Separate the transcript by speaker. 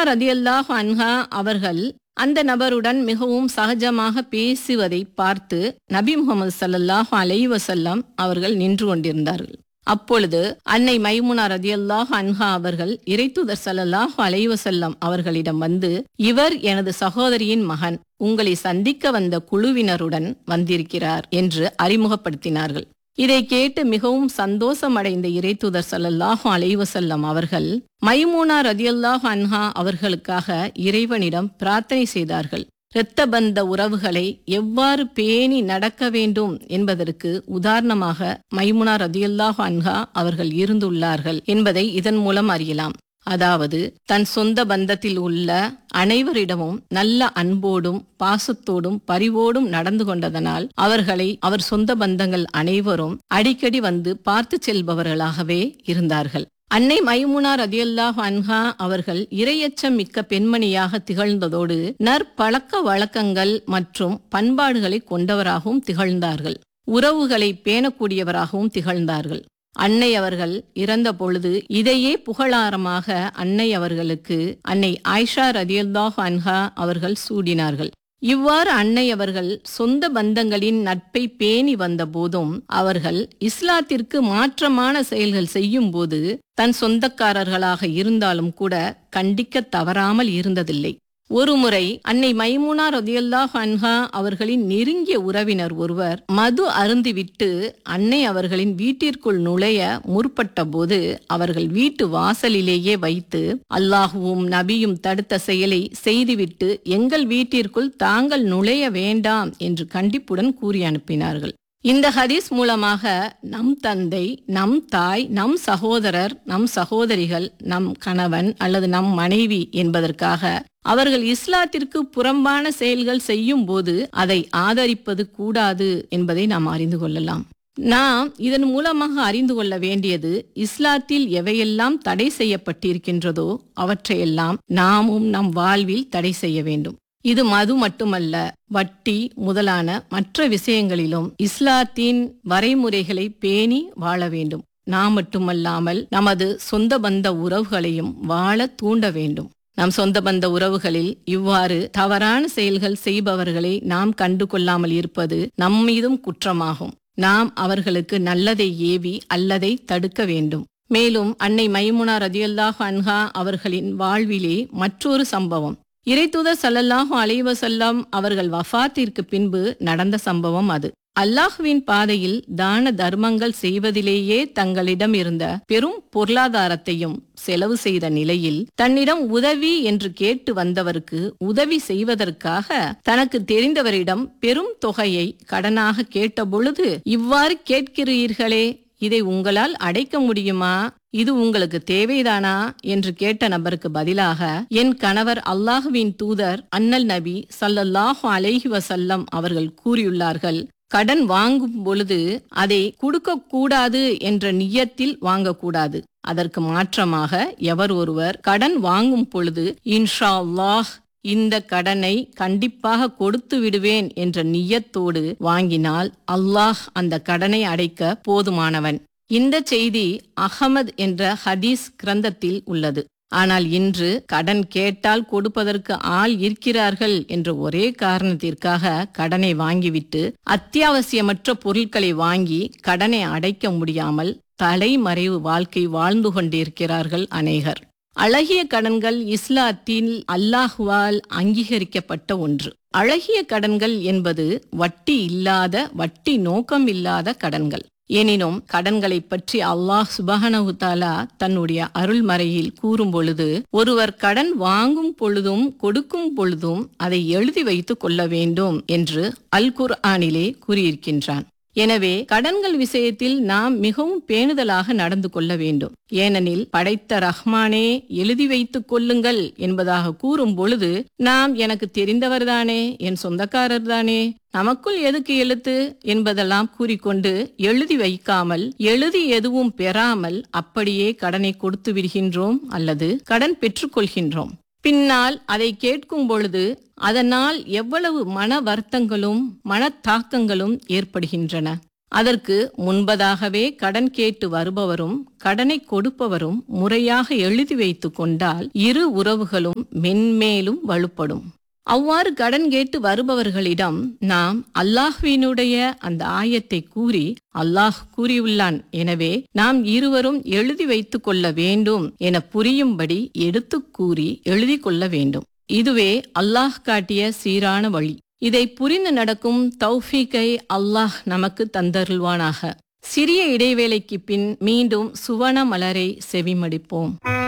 Speaker 1: ரதியல்லாஹு அன்ஹா அவர்கள் அந்த நபருடன் மிகவும் சகஜமாக பேசுவதை பார்த்து நபி முகமது ஸல்லல்லாஹு அலைஹி வஸல்லம் அவர்கள் நின்று கொண்டிருந்தார்கள் அப்பொழுது அன்னை மைமுனா ரதியல்லாஹு அன்ஹா அவர்கள் இறைத்துதர் ஸல்லல்லாஹு அலைஹி வஸல்லம் அவர்களிடம் வந்து இவர் எனது சகோதரியின் மகன் உங்களை சந்திக்க வந்த குழுவினருடன் வந்திருக்கிறார் என்று அறிமுகப்படுத்தினார்கள் இதை கேட்டு மிகவும் சந்தோஷமடைந்த இறைத்துதர் ஸல்லல்லாஹு அலைஹி வஸல்லம் அவர்கள் மைமூனா ரதியல்லாஹு அன்ஹா அவர்களுக்காக இறைவனிடம் பிரார்த்தனை செய்தார்கள் இரத்த பந்த உறவுகளை எவ்வாறு பேணி நடக்க வேண்டும் என்பதற்கு உதாரணமாக மைமுனா ரதியல்லாஹு அன்ஹா அவர்கள் இருந்துள்ளார்கள் என்பதை இதன் மூலம் அறியலாம் அதாவது தன் சொந்த பந்தத்தில் உள்ள அனைவரிடமும் நல்ல அன்போடும் பாசத்தோடும் பரிவோடும் நடந்து கொண்டதனால் அவர்களை அவர் சொந்த பந்தங்கள் அனைவரும் அடிக்கடி வந்து பார்த்து செல்பவர்களாகவே இருந்தார்கள் அன்னை மைமுனா ரதியல்லாஹு அன்ஹா அவர்கள் இரையச்சம் மிக்க பெண்மணியாக திகழ்ந்ததோடு நற்பழக்க வழக்கங்கள் மற்றும் பண்பாடுகளை கொண்டவராகவும் திகழ்ந்தார்கள் உறவுகளை பேணக்கூடியவராகவும் திகழ்ந்தார்கள் அன்னை அவர்கள் இறந்த பொழுது இதையே புகழாரமாக அன்னை அவர்களுக்கு அன்னை ஆயிஷா ரதியல்லாஹு அன்ஹா அவர்கள் சூடினார்கள் இவ்வாறு அன்னை அவர்கள் சொந்த பந்தங்களின் நட்பை பேணி வந்த போதும் அவர்கள் இஸ்லாத்திற்கு மாற்றமான செயல்கள் செய்யும் போது தன் சொந்தக்காரர்களாக இருந்தாலும் கூட கண்டிக்க தவறாமல் இருந்ததில்லை ஒருமுறை அன்னை மைமுனா ரதியல்லாஹ் அன்ஹா அவர்களின் நெருங்கிய உறவினர் ஒருவர் மது அருந்திவிட்டு அன்னை அவர்களின் வீட்டிற்குள் நுழைய முற்பட்ட போது அவர்கள் வீட்டு வாசலிலேயே வைத்து அல்லாஹுவும் நபியும் தடுத்த செயலை செய்துவிட்டு எங்கள் வீட்டிற்குள் தாங்கள் நுழைய வேண்டாம் என்று கண்டிப்புடன் கூறி அனுப்பினார்கள் இந்த ஹதீஸ் மூலமாக நம் தந்தை நம் தாய் நம் சகோதரர் நம் சகோதரிகள் நம் கணவன் அல்லது நம் மனைவி என்பதற்காக அவர்கள் இஸ்லாத்திற்கு புறம்பான செயல்கள் செய்யும் போது அதை ஆதரிப்பது கூடாது என்பதை நாம் அறிந்து கொள்ளலாம் நாம் இதன் மூலமாக அறிந்து கொள்ள வேண்டியது இஸ்லாத்தில் எவையெல்லாம் தடை செய்யப்பட்டிருக்கின்றதோ அவற்றையெல்லாம் நாமும் நம் வாழ்வில் தடை செய்ய வேண்டும் இது மது மட்டுமல்ல வட்டி முதலான மற்ற விஷயங்களிலும் இஸ்லாத்தின் வரைமுறைகளை பேணி வாழ வேண்டும் நாம் மட்டுமல்லாமல் நமது சொந்த பந்த உறவுகளையும் வாழ தூண்ட வேண்டும் நம் சொந்த பந்த உறவுகளில் இவ்வாறு தவறான செயல்கள் செய்பவர்களை நாம் கண்டு கொள்ளாமல் இருப்பது நம்மீதும் குற்றமாகும் நாம் அவர்களுக்கு நல்லதை ஏவி அல்லதை தடுக்க வேண்டும் மேலும் அன்னை மைமுனா ரதியல்லாஹு அன்ஹா அவர்களின் வாழ்விலே மற்றொரு சம்பவம் இறைத்தூதர் சல்லல்லாஹு அலைவசல்லாம் அவர்கள் வஃபாத்திற்கு பின்பு நடந்த சம்பவம் அது அல்லாஹுவின் பாதையில் தான தர்மங்கள் செய்வதிலேயே தங்களிடம் இருந்த பெரும் பொருளாதாரத்தையும் செலவு செய்த நிலையில் தன்னிடம் உதவி என்று கேட்டு வந்தவருக்கு உதவி செய்வதற்காக தனக்கு தெரிந்தவரிடம் பெரும் தொகையை கடனாக கேட்டபொழுது இவ்வாறு கேட்கிறீர்களே இதை உங்களால் அடைக்க முடியுமா இது உங்களுக்கு தேவைதானா என்று கேட்ட நபருக்கு பதிலாக என் கணவர் அல்லாஹுவின் தூதர் அன்னல் நபி சல்லல்லாஹு அலைஹி வசல்லம் அவர்கள் கூறியுள்ளார்கள் கடன் வாங்கும் பொழுது அதை கொடுக்க கூடாது என்ற நியத்தில் வாங்கக்கூடாது அதற்கு மாற்றமாக எவர் ஒருவர் கடன் வாங்கும் பொழுது இன்ஷா அல்லாஹ் இந்த கடனை கண்டிப்பாக கொடுத்து விடுவேன் என்ற நியத்தோடு வாங்கினால் அல்லாஹ் அந்த கடனை அடைக்க போதுமானவன் இந்த செய்தி அகமது என்ற ஹதீஸ் கிரந்தத்தில் உள்ளது ஆனால் இன்று கடன் கேட்டால் கொடுப்பதற்கு ஆள் இருக்கிறார்கள் என்ற ஒரே காரணத்திற்காக கடனை வாங்கிவிட்டு அத்தியாவசியமற்ற பொருட்களை வாங்கி கடனை அடைக்க முடியாமல் தலைமறைவு வாழ்க்கை வாழ்ந்து கொண்டிருக்கிறார்கள் அநேகர் அழகிய கடன்கள் இஸ்லாத்தில் அல்லாஹுவால் அங்கீகரிக்கப்பட்ட ஒன்று அழகிய கடன்கள் என்பது வட்டி இல்லாத வட்டி நோக்கம் இல்லாத கடன்கள் எனினும் கடன்களை பற்றி அல்லாஹ் சுபஹனஹு தாலா தன்னுடைய அருள்மறையில் கூறும் பொழுது ஒருவர் கடன் வாங்கும் பொழுதும் கொடுக்கும் பொழுதும் அதை எழுதி வைத்துக் கொள்ள வேண்டும் என்று அல் குர்ஆனிலே கூறியிருக்கின்றான் எனவே கடன்கள் விஷயத்தில் நாம் மிகவும் பேணுதலாக நடந்து கொள்ள வேண்டும் ஏனெனில் படைத்த ரஹ்மானே எழுதி வைத்துக் கொள்ளுங்கள் என்பதாக கூறும் பொழுது நாம் எனக்கு தெரிந்தவர்தானே என் சொந்தக்காரர் தானே நமக்குள் எதுக்கு எழுத்து என்பதெல்லாம் கூறிக்கொண்டு எழுதி வைக்காமல் எழுதி எதுவும் பெறாமல் அப்படியே கடனை கொடுத்து விடுகின்றோம் அல்லது கடன் பெற்றுக்கொள்கின்றோம் பின்னால் அதை கேட்கும் பொழுது அதனால் எவ்வளவு மன வருத்தங்களும் மனத்தாக்கங்களும் ஏற்படுகின்றன அதற்கு முன்பதாகவே கடன் கேட்டு வருபவரும் கடனை கொடுப்பவரும் முறையாக எழுதி வைத்துக் கொண்டால் இரு உறவுகளும் மென்மேலும் வலுப்படும் அவ்வாறு கடன் கேட்டு வருபவர்களிடம் நாம் அல்லாஹ்வினுடைய அந்த ஆயத்தை கூறி அல்லாஹ் கூறியுள்ளான் எனவே நாம் இருவரும் எழுதி வைத்துக் கொள்ள வேண்டும் என புரியும்படி எடுத்துக் கூறி எழுதி கொள்ள வேண்டும் இதுவே அல்லாஹ் காட்டிய சீரான வழி இதை புரிந்து நடக்கும் தௌஃபீக்கை அல்லாஹ் நமக்கு தந்தருள்வானாக சிறிய இடைவேளைக்கு பின் மீண்டும் சுவன மலரை செவிமடிப்போம்